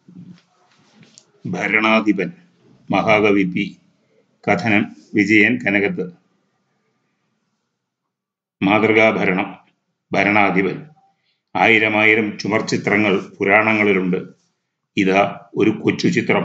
ഭരണാധിപൻ മഹാകവി പി കഥനം വിജയൻ കനകത്ത് മാതൃകാഭരണം ഭരണാധിപൻ ആയിരമായിരം ചുമർ ചിത്രങ്ങൾ പുരാണങ്ങളിലുണ്ട് ഇതാ ഒരു കൊച്ചു ചിത്രം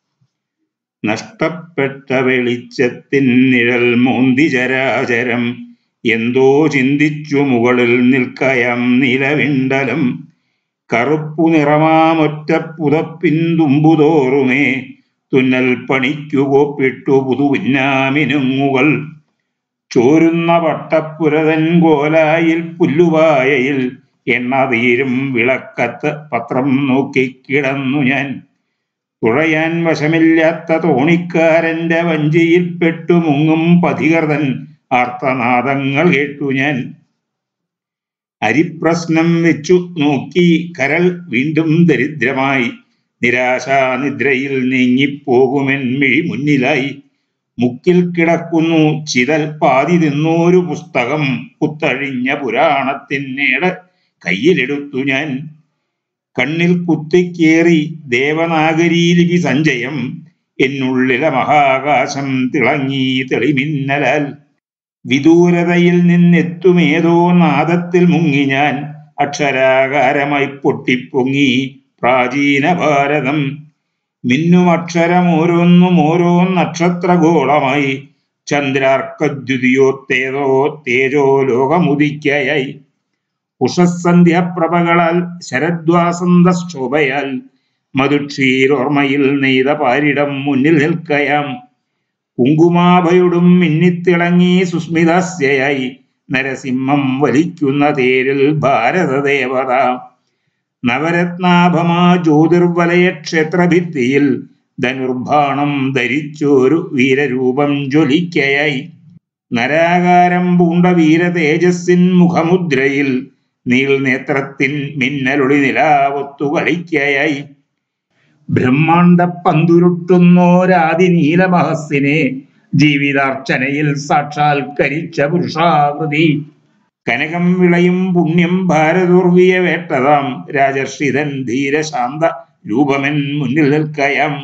നഷ്ടപ്പെട്ട വെളിച്ചത്തിൻ നിഴൽ മോന്തി ചരാചരം എന്തോ ചിന്തിച്ചു മുകളിൽ നിൽക്കയം നിലവിണ്ടലം കറുപ്പു നിറമാമൊറ്റ പുതപ്പിൻ തുമ്പുതോറുമേ തുന്നൽ പണിക്കു കോപ്പിട്ടു പുതുവിന്നാമിനുങ്ങുകൾ ചോരുന്ന പട്ടപ്പുരതൻ കോലായിൽ പുല്ലുവായയിൽ എണ്ണ തീരും വിളക്കത്ത് പത്രം നോക്കി കിടന്നു ഞാൻ തുഴയാൻ വശമില്ലാത്ത തോണിക്കാരന്റെ വഞ്ചിയിൽ പെട്ടു മുങ്ങും പഥികർതൻ ആർത്തനാദങ്ങൾ കേട്ടു ഞാൻ അരിപ്രശ്നം വെച്ചു നോക്കി കരൾ വീണ്ടും ദരിദ്രമായി നിരാശാനിദ്രയിൽ നീങ്ങിപ്പോകുമെൻ മിഴി മുന്നിലായി മുക്കിൽ കിടക്കുന്നു ചിതൽ പാതി തിന്നോരു പുസ്തകം കുത്തഴിഞ്ഞ പുരാണത്തിനേട് കയ്യിലെടുത്തു ഞാൻ കണ്ണിൽ കുത്തിക്കേറി ദേവനാഗരി ലിപി സഞ്ചയം എന്നുള്ളിലെ മഹാകാശം തിളങ്ങി തെളിമിന്നലാൽ വിദൂരതയിൽ നിന്നെത്തുമേതോ നാദത്തിൽ മുങ്ങി ഞാൻ അക്ഷരാകാരമായി പൊട്ടിപ്പൊങ്ങി പ്രാചീന ഭാരതം മിന്നും അക്ഷരം ഓരോന്നും ഓരോ നക്ഷത്രഗോളമായി ചന്ദ്രാർക്കദ്യുതിയോത്തേതോ തേജോ ലോകമുദിക്കയായി ഉഷസന്ധ്യപ്രഭകളാൽ ശരദ്വാസന്ത ശോഭയാൽ മധുക്ഷീരോർമ്മയിൽ നെയ്ത പാരിടം മുന്നിൽ നിൽക്കയാം കുങ്കുമാഭയുടും മിന്നിത്തിളങ്ങി സുസ്മിതാസ്യയായി നരസിംഹം വലിക്കുന്ന തേരിൽ ഭാരതദേവത നവരത്നാഭമാ ജ്യോതിർവലയ ക്ഷേത്രഭിത്തിയിൽ ധനുർബാണം ധരിച്ചൊരു വീരരൂപം ജ്വലിക്കയായി നരാകാരം പൂണ്ട വീരതേജസ്സിൻ മുഖമുദ്രയിൽ നീൾനേത്രത്തിൻ മിന്നലൊളി നിലാവൊത്തു കളിക്കയായി ബ്രഹ്മാണ്ട പന്തുരുട്ടുന്നോരാതി നീലമഹസ്സിനെ ജീവിതാർച്ചനയിൽ സാക്ഷാത്കരിച്ച പുരുഷാകൃതി കനകം വിളയും പുണ്യം ഭാരതൂർവിയ വേട്ടതാം രാജർഷിതൻ ധീരശാന്ത രൂപമെൻ മുന്നിൽ നിൽക്കയാം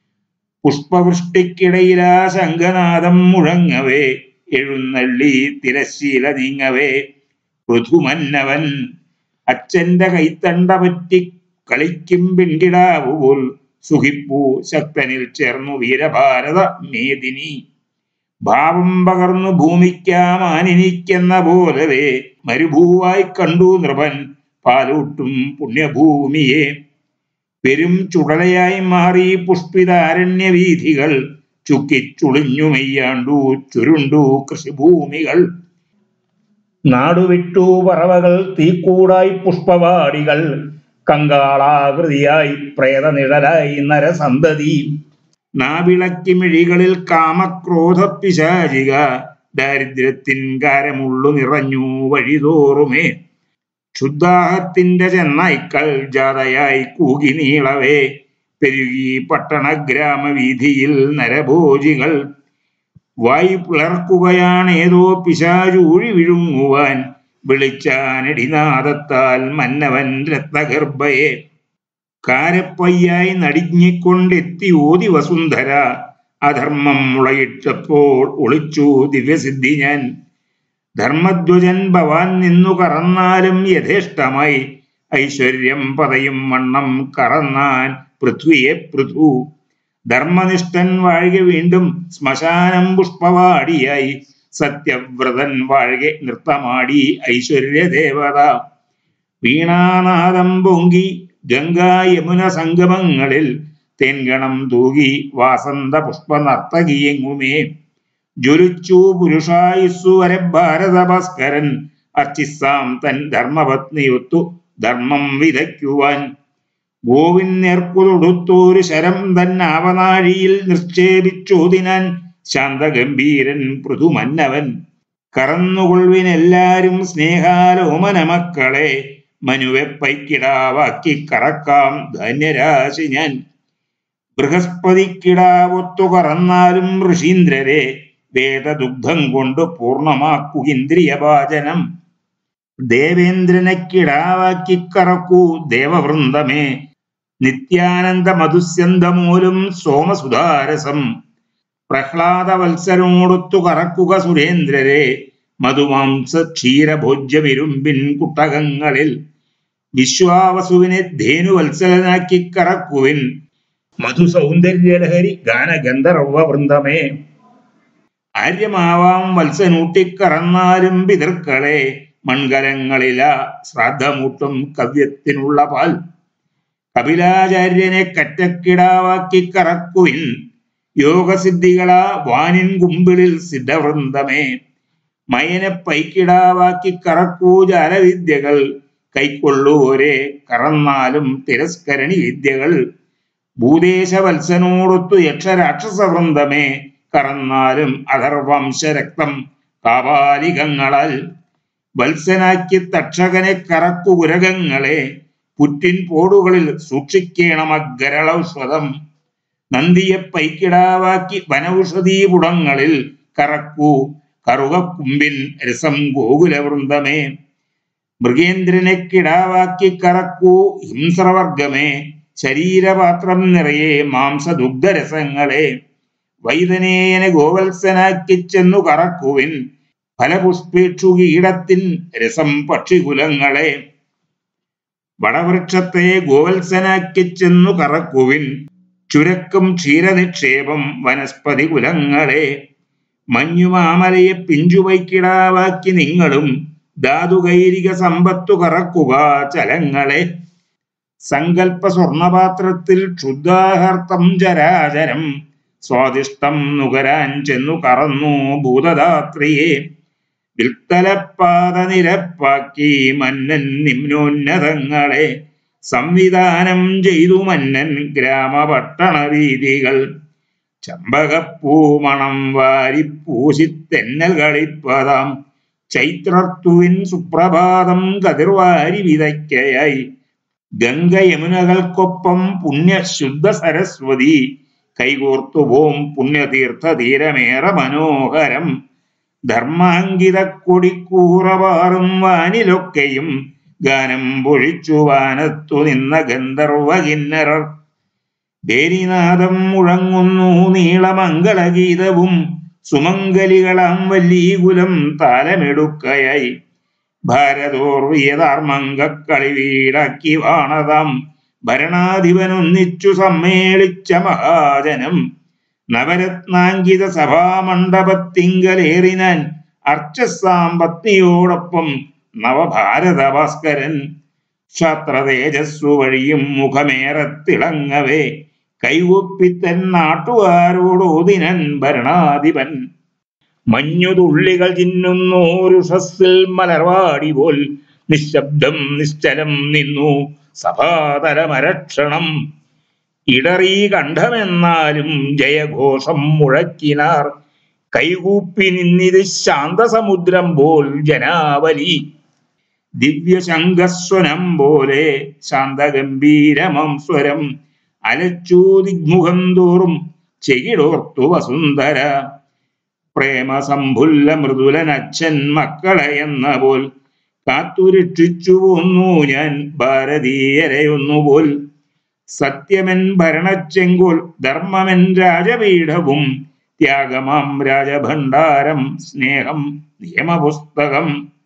പുഷ്പവൃഷ്ടിക്കിടയിലാ ശംഖനാദം മുഴങ്ങവേ എഴുന്നള്ളി തിരശീല നീങ്ങവേ പൃഥുമന്നവൻ അച്ഛന്റെ കൈത്തണ്ട പറ്റി കളിക്കും പെൺകിടാവു പോൽ സുഖിപ്പൂ ശക്തനിൽ ചേർന്നു വീരഭാരത മേദിനി ഭാവം പകർന്നു ഭൂമിക്കാമാനിനിക്കെന്ന പോലവേ മരുഭൂവായി കണ്ടു നൃപൻ പാലൂട്ടും പുണ്യഭൂമിയെ പെരും ചുടലയായി മാറി പുഷ്പിതാരണ്യ വീഥികൾ ചുക്കിച്ചുളിഞ്ഞു മെയ്യാണ്ടു ചുരുണ്ടു കൃഷിഭൂമികൾ നാടുവിട്ടു പറവകൾ തീക്കൂടായി പുഷ്പവാടികൾ കങ്കാളാകൃതിയായി പ്രേതനിഴലായി നരസന്തതി നാവിളക്കി മിഴികളിൽ കാമക്രോധ പിശാചിക ദാരിദ്ര്യത്തിൻ കാരമുള്ളു നിറഞ്ഞു വഴിതോറുമേ ക്ഷുദ്ധാഹത്തിന്റെ ചെന്നായ്ക്കൾ ജാതയായി കൂകി നീളവേ പെരുകി പട്ടണ ഗ്രാമവീഥിയിൽ നരഭോജികൾ വായു പിളർക്കുകയാണേതോ പിശാചൂഴി വിഴുങ്ങുവാൻ വിളിച്ചാനടിനാദത്താൽ മന്നവൻ രത്നഗർഭയെ കാരപ്പയ്യായി നടിഞ്ഞിക്കൊണ്ടെത്തി ഓതി വസുന്ധര അധർമ്മം മുളയിട്ടപ്പോൾ ഒളിച്ചു ദിവ്യസിദ്ധി ഞാൻ ധർമ്മധ്വജൻ ഭവാൻ നിന്നു കറന്നാലും യഥേഷ്ടമായി ഐശ്വര്യം പതയും വണ്ണം കറന്നാൻ പൃഥ്വിയെ പൃഥു ധർമ്മനിഷ്ഠൻ വാഴുക വീണ്ടും ശ്മശാനം പുഷ്പവാടിയായി സത്യവ്രതൻ വാഴുക നൃത്തമാടി ഐശ്വര്യ ദേവത വീണാനാദം പൊങ്കി ഗംഗാ യമുന സംഗമങ്ങളിൽ തെൻഗണം തൂകി വാസന്ത പുഷ്പ നർത്തകിയെങ്ങുമേ ജ്വലിച്ചു പുരുഷായുസ്സു വരെ ഭാരത ഭാസ്കരൻ അർച്ചിസാം തൻ ധർമ്മപത്നിയൊത്തു ധർമ്മം വിതയ്ക്കുവാൻ ഗോവിൻ നേർക്കുതൊടുത്തോരു ശരം തൻ ആവനാഴിയിൽ നിക്ഷേപിച്ചോതിനാൻ ശാന്തഗംഭീരൻ പൃഥുമന്നവൻ കറന്നുകൊള്ളിനെല്ലാരും സ്നേഹാലോമന മക്കളെ മനുവെ പൈക്കിടാവാക്കി കറക്കാം ധന്യരാശി ഞാൻ ബൃഹസ്പതിക്കിടാവൊത്തു കറന്നാലും ഋഷീന്ദ്രരെ വേദദുഗ്ധം കൊണ്ട് പൂർണ്ണമാക്കുകിന്ദ്രിയഭാചനം ദേവേന്ദ്രനെ കിടാവാക്കി കറക്കൂ ദേവവൃന്ദമേ നിത്യാനന്ദ മധുസ്യന്തമൂലും സോമസുധാരസം പ്രഹ്ലാദവത്സരനോടൊത്തു കറക്കുക സുരേന്ദ്രരെ മധുമാംസ ക്ഷീരഭോജ്യമിരുമ്പിൻ കുട്ടകങ്ങളിൽ വിശ്വാവസുവിനെ ധേനുവത്സലനാക്കി കറക്കുവിൻ മധുസൗന്ദര്യലഹരി ഗാനഗന്ധർവ വൃന്ദമേ ആര്യമാവാം വത്സനൂട്ടിക്കറന്നാലും പിതൃക്കളെ മൺകലങ്ങളില ശ്രാദ്ധമൂട്ടും കവ്യത്തിനുള്ള പാൽ കപിലാചാര്യനെ കറ്റക്കിടാവാക്കി കറക്കുവിൻ യോഗസിദ്ധികളാ വാനിൻ കുമ്പിളിൽ സിദ്ധവൃന്ദമേ മയനെ പൈക്കിടാവാക്കി കറക്കൂ ജാലവിദ്യകൾ കൈക്കൊള്ളൂരെ കറന്നാലും തിരസ്കരണി വിദ്യകൾ ഭൂദേശവത്സനോടൊത്തു യക്ഷരാക്ഷസവൃന്ദമേ കറന്നാലും അധർവംശ രക്തം കാപാലികങ്ങളാൽ വത്സനാക്കി തക്ഷകനെ കറക്കു ഉരകങ്ങളെ പുറ്റിൻ പോടുകളിൽ സൂക്ഷിക്കണം അഗരളൗഷധം നന്ദിയെ പൈക്കിടാവാക്കി വനൌഷധീപുടങ്ങളിൽ കറക്കൂ കറുകക്കുമ്പിൻ രസം ഗോകുലവൃന്ദമേ മൃഗേന്ദ്രനെ കിടാവാക്കി കറക്കൂ ഹിംസ്രവർഗമേ ശരീരപാത്രം നിറയെ മാംസദുഗ്ധരസങ്ങളെ വൈതനേയനെ ഗോവത്സനാക്കി ചെന്നു കറക്കുവിൻ ഫലപുഷ്പേക്ഷു കീടത്തിൻ രസം പക്ഷികുലങ്ങളെ വടവൃക്ഷത്തെ ഗോവത്സനാക്കി ചെന്നു കറക്കുവിൻ ചുരക്കും ക്ഷീരനിക്ഷേപം വനസ്പതി കുലങ്ങളെ മഞ്ഞുമാമലയെ പിഞ്ചുവൈക്കിടാവാക്കി നിങ്ങളും ധാതുകൈരിക സമ്പത്തു കറക്കുക ചലങ്ങളെ സങ്കൽപ്പ സ്വർണപാത്രത്തിൽ ക്ഷുദ്ധാഹർത്തം ചരാചരം സ്വാദിഷ്ടം നുകരാൻ ചെന്നു കറന്നു ഭൂതദാത്രിയെ വിൽത്തലപ്പാത നിരപ്പാക്കി മന്നൻ നിമ്നോന്നതങ്ങളെ സംവിധാനം ചെയ്തു മന്നൻ ഗ്രാമപട്ടണ വീതികൾ ചമ്പകപ്പൂമണം വാരിപ്പൂശിത്തെന്നൽ കളിപ്പതാം ചൈത്രർത്തുവിൻ സുപ്രഭാതം കതിർവാരി വിതയ്ക്കയായി ഗംഗ യമുനകൾക്കൊപ്പം പുണ്യ ശുദ്ധ സരസ്വതി കൈകോർത്തുപോം പുണ്യതീർത്ഥ തീരമേറെ മനോഹരം ധർമാങ്കിത കൊടിക്കൂറവാറും വാനിലൊക്കെയും ഗാനം പൊഴിച്ചു വാനത്തു നിന്ന ഗന്ധർവ കിന്നരർ ദേരിനാദം മുഴങ്ങുന്നു നീളമംഗളഗീതവും സുമംഗലികളാം വല്ലീകുലം താലമെടുക്കയായി ഭാരതോർവിയതാർമംഗക്കളി വീടാക്കി വാണതാം ഭരണാധിപനൊന്നിച്ചു സമ്മേളിച്ച മഹാജനം നവരത്നാങ്കിത സഭാമണ്ഡപത്തിങ്കലേറിനാൻ അർച്ചസാം പത്നിയോടൊപ്പം നവഭാരത ഭാസ്കരൻ ക്ഷത്ര തേജസ്സു വഴിയും മുഖമേറെ തിളങ്ങവേ കൈകൊപ്പിത്തൻ നാട്ടുകാരോടോതിനൻ ഭരണാധിപൻ മഞ്ഞുതുള്ളികൾ ചിന്നുന്നോരുഷസ്സിൽ മലർവാടി പോൽ നിശബ്ദം നിശ്ചലം നിന്നു സഭാതലമരക്ഷണം ഇടറി കണ്ഠമെന്നാലും ജയഘോഷം മുഴക്കിനാർ കൈകൂപ്പി നിന്നിത് ശാന്തസമുദ്രം പോൽ ജനാവലി ദിവ്യശങ്കസ്വനം പോലെ ശാന്തഗംഭീരമം സ്വരം അലച്ചു ദിഗ്മുഖം തോറും ചെകിടോർത്തു വസുന്ധര പ്രേമസംഭുല്ല മൃദുലനച്ഛൻ മക്കളെ എന്ന പോൽ കാത്തുരക്ഷിച്ചു പോന്നു ഞാൻ ഭാരതീയരെയൊന്നുപോൽ സത്യമെൻ ഭരണച്ചെങ്കോൽ ധർമ്മമെൻ രാജപീഠവും ത്യാഗമാം രാജഭണ്ഡാരം സ്നേഹം നിയമപുസ്തകം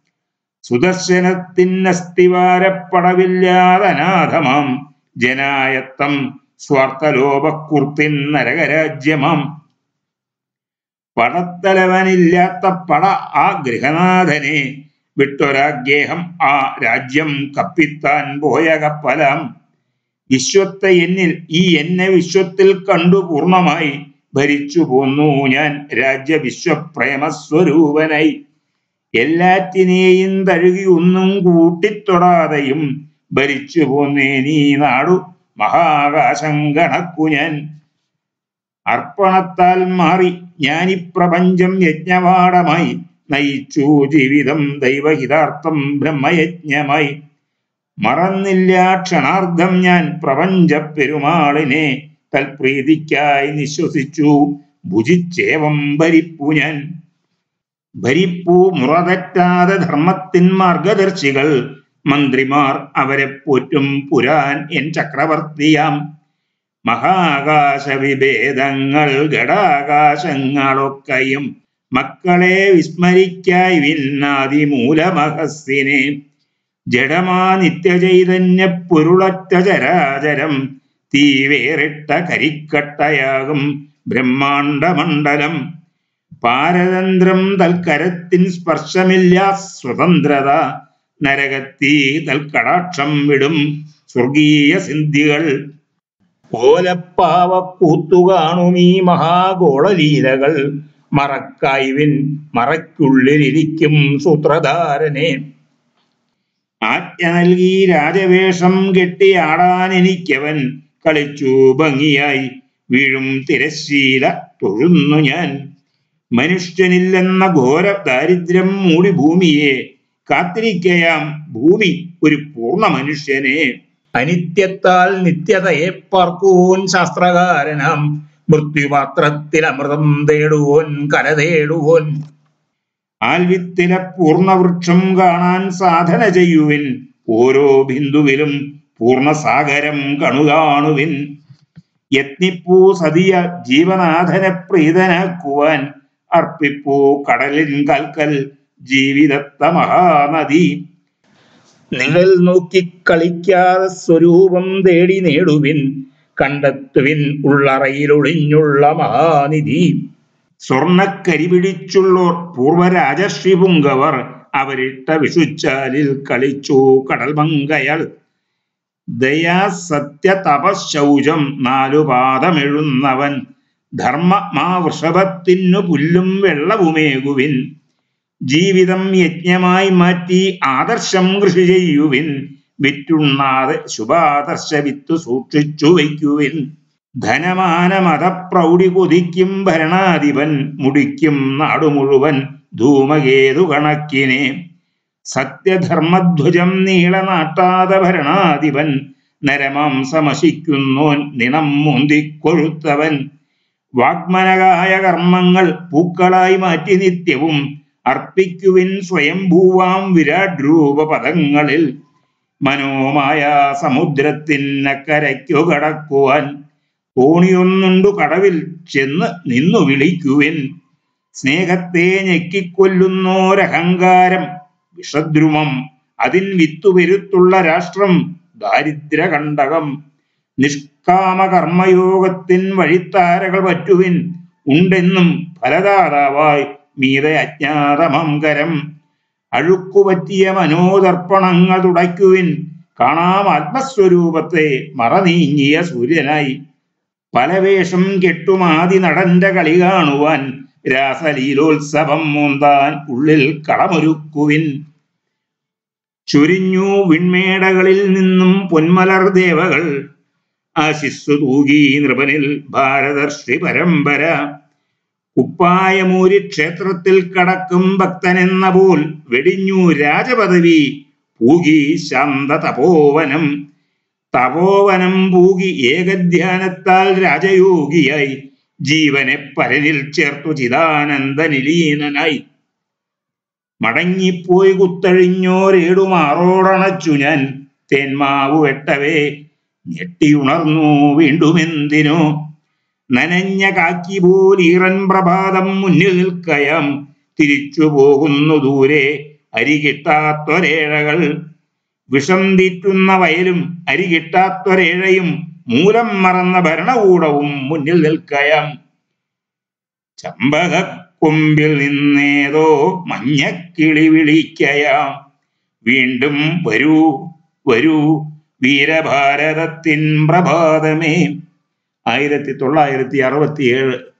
സുദർശനത്തിനസ്തിവാരപ്പടവില്ലാതനാഥമാം ജനായത്തം സ്വാർത്ഥലോപക്കുർത്തിൻ നരകരാജ്യമാം പടത്തലവനില്ലാത്ത പട ആ ഗൃഹനാഥനെ വിട്ടൊരാഗേഹം ആ രാജ്യം കപ്പിത്താൻ പോയ കപ്പലാം വിശ്വത്തെ എന്നിൽ ഈ എന്നെ വിശ്വത്തിൽ കണ്ടു പൂർണ്ണമായി ഭരിച്ചു പോന്നു ഞാൻ രാജ്യ വിശ്വപ്രേമസ്വരൂപനായി എല്ലാറ്റിനെയും തഴുകി ഒന്നും കൂട്ടിത്തൊടാതെയും ഭരിച്ചു പോന്നേ നീ നാടു മഹാകാശം കണക്കു ഞാൻ അർപ്പണത്താൽ മാറി ഞാനീ പ്രപഞ്ചം യജ്ഞവാടമായി നയിച്ചു ജീവിതം ദൈവഹിതാർത്ഥം ബ്രഹ്മയജ്ഞമായി മറന്നില്ല ക്ഷണാർദ്ധം ഞാൻ പ്രപഞ്ച പെരുമാളിനെ തൽപ്രീതിക്കായി നിശ്വസിച്ചു ഭുജിച്ചേവം ഭരിപ്പു ഞാൻ ഭരിപ്പു മുറതെറ്റാതെ ധർമ്മത്തിൻ മാർഗദർശികൾ മന്ത്രിമാർ അവരെ പോറ്റും പുരാൻ എൻ ചക്രവർത്തിയാം മഹാകാശ വിഭേദങ്ങൾ ഘടാകാശങ്ങളൊക്കെയും മക്കളെ വിസ്മരിക്കായി വിന്നാതി മൂലമഹസ്സിനെ ജഡമാ നിത്യചൈതന്യ പൊരുളറ്റ ചരാചരം തീവേറിട്ട കരിക്കട്ടയാകും ബ്രഹ്മാണ്ടമണ്ഡലം പാരതന്ത്രം തൽക്കരത്തിൻ സ്പർശമില്ല സ്വതന്ത്രത നരകത്തീ തൽക്കടാക്ഷം വിടും സ്വർഗീയ സിദ്ധികൾ ഓലപ്പാവ കൂത്തുകാണുമീ മഹാഗോളലീലകൾ മറക്കായ്വിൻ മറയ്ക്കുള്ളിലിരിക്കും സൂത്രധാരനെ ആജ്ഞ നൽകി രാജവേഷം കെട്ടിയാടാൻ എനിക്കവൻ കളിച്ചു ഭംഗിയായി വീഴും തിരശ്ശീല തൊഴുന്നു ഞാൻ മനുഷ്യനില്ലെന്ന ഘോര ദാരിദ്ര്യം മൂടി ഭൂമിയെ കാത്തിരിക്കയാം ഭൂമി ഒരു പൂർണ്ണ മനുഷ്യനെ അനിത്യത്താൽ നിത്യതയെ പാർക്കുവോൻ ശാസ്ത്രകാരനാം മൃത്യുപാത്രത്തിൽ അമൃതം തേടുവോൻ കല തേടുവോൻ ആൽവിത്തിലെ പൂർണ്ണവൃക്ഷം കാണാൻ സാധന ചെയ്യുവിൻ ഓരോ ബിന്ദുവിലും പൂർണ്ണസാഗരം കണുകാണുവിൻ യത്നിപ്പൂ സതിയ ജീവനാഥനെ പ്രീതനാക്കുവാൻ അർപ്പിപ്പൂ കടലിൻ കൽക്കൽ ജീവിതത്ത മഹാനദി നിങ്ങൾ നോക്കി കളിക്കാതെ സ്വരൂപം തേടി നേടുവിൻ കണ്ടെത്തുവിൻ ഉള്ളറയിൽ ഒളിഞ്ഞുള്ള മഹാനിധി സ്വർണക്കരി പിടിച്ചുള്ളോർ പൂർവരാജശ്രീ പുങ്കവർ അവരിട്ട വിഷുച്ചാലിൽ കളിച്ചു കടൽമങ്കയൾ ദയാ സത്യ തപശൗചം നാലു പാദമെഴുന്നവൻ ധർമ്മ മാ വൃഷഭത്തിനു പുല്ലും വെള്ളവുമേകുവിൻ ജീവിതം യജ്ഞമായി മാറ്റി ആദർശം കൃഷി ചെയ്യുവിൻ വിറ്റുണ്ണാതെ ശുഭാദർശ വിത്ത് സൂക്ഷിച്ചു വയ്ക്കുവിൻ ധനമാന മതപ്രൗഢി കൊതിക്കും ഭരണാധിപൻ മുടിക്കും നാടു മുഴുവൻ ധൂമകേതു കണക്കിനെ സത്യധർമ്മധ്വജം നീളനാട്ടാതെ ഭരണാധിപൻ നരമാംസമശിക്കുന്നോൻ നിണം മുന്തിക്കൊഴുത്തവൻ വാഗ്മനകായ കർമ്മങ്ങൾ പൂക്കളായി മാറ്റി നിത്യവും അർപ്പിക്കുവിൻ സ്വയംഭൂവാം വിരാട് രൂപ പദങ്ങളിൽ മനോമായ സമുദ്രത്തിനക്കരയ്ക്കു കടക്കുവാൻ തോണിയൊന്നുണ്ടു കടവിൽ ചെന്ന് നിന്നു വിളിക്കുവിൻ സ്നേഹത്തെ ഞെക്കിക്കൊല്ലുന്നോരഹങ്കാരം വിഷദ്രുമം അതിൻ വിത്തുപെരുത്തുള്ള രാഷ്ട്രം ദാരിദ്ര്യകണ്ടകം നിഷ്കാമ കർമ്മയോഗത്തിൻ വഴിത്താരകൾ പറ്റുവിൻ ഉണ്ടെന്നും ഫലദാതാവായി മീതെ അജ്ഞാതമങ്കരം അഴുക്കുപറ്റിയ മനോദർപ്പണങ്ങൾ തുടയ്ക്കുവിൻ കാണാം ആത്മസ്വരൂപത്തെ മറനീങ്ങിയ സൂര്യനായി പലവേഷം കെട്ടുമാതി നടന്റെ കളി കാണുവാൻ രാസലീലോത്സവം മൂന്താൻ ഉള്ളിൽ കളമൊരുക്കുവിൻ ചുരിഞ്ഞു വിൺമേടകളിൽ നിന്നും പൊന്മലർ ദേവകൾ ആശിസ്സു തൂകി നൃപനിൽ ഭാരതർഷി പരമ്പര കുപ്പായമൂരി ക്ഷേത്രത്തിൽ കടക്കും ഭക്തനെന്ന പോൽ വെടിഞ്ഞു രാജപദവി പൂകി ശാന്ത തപോവനം തപോവനം പൂകി ഏകധ്യാനത്താൽ രാജയോഗിയായി ജീവനെ പരനിൽ ചേർത്തു ചിദാനന്ദ നിലീനനായി മടങ്ങിപ്പോയി കുത്തഴിഞ്ഞോരേടുമാറോടണച്ചു ഞാൻ തേന്മാവ് വെട്ടവേ ഞെട്ടിയുണർന്നു വീണ്ടുമെന്തിനോ നനഞ്ഞ കാക്കി പോലീറൻ പ്രഭാതം മുന്നിൽ നിൽക്കയാം തിരിച്ചു പോകുന്നു ദൂരെ അരികിട്ടാത്തൊരേഴകൾ വിഷം തീറ്റുന്ന വയലും അരികിട്ടാത്തൊരേഴയും മൂലം മറന്ന ഭരണകൂടവും മുന്നിൽ നിൽക്കയാം ചമ്പകക്കൊമ്പിൽ നിന്നേതോ മഞ്ഞക്കിളി വിളിക്കയാം വീണ്ടും വരൂ വരൂ വീരഭാരതത്തിൻ പ്രഭാതമേ ആയിരത്തി തൊള്ളായിരത്തി അറുപത്തിയേഴ്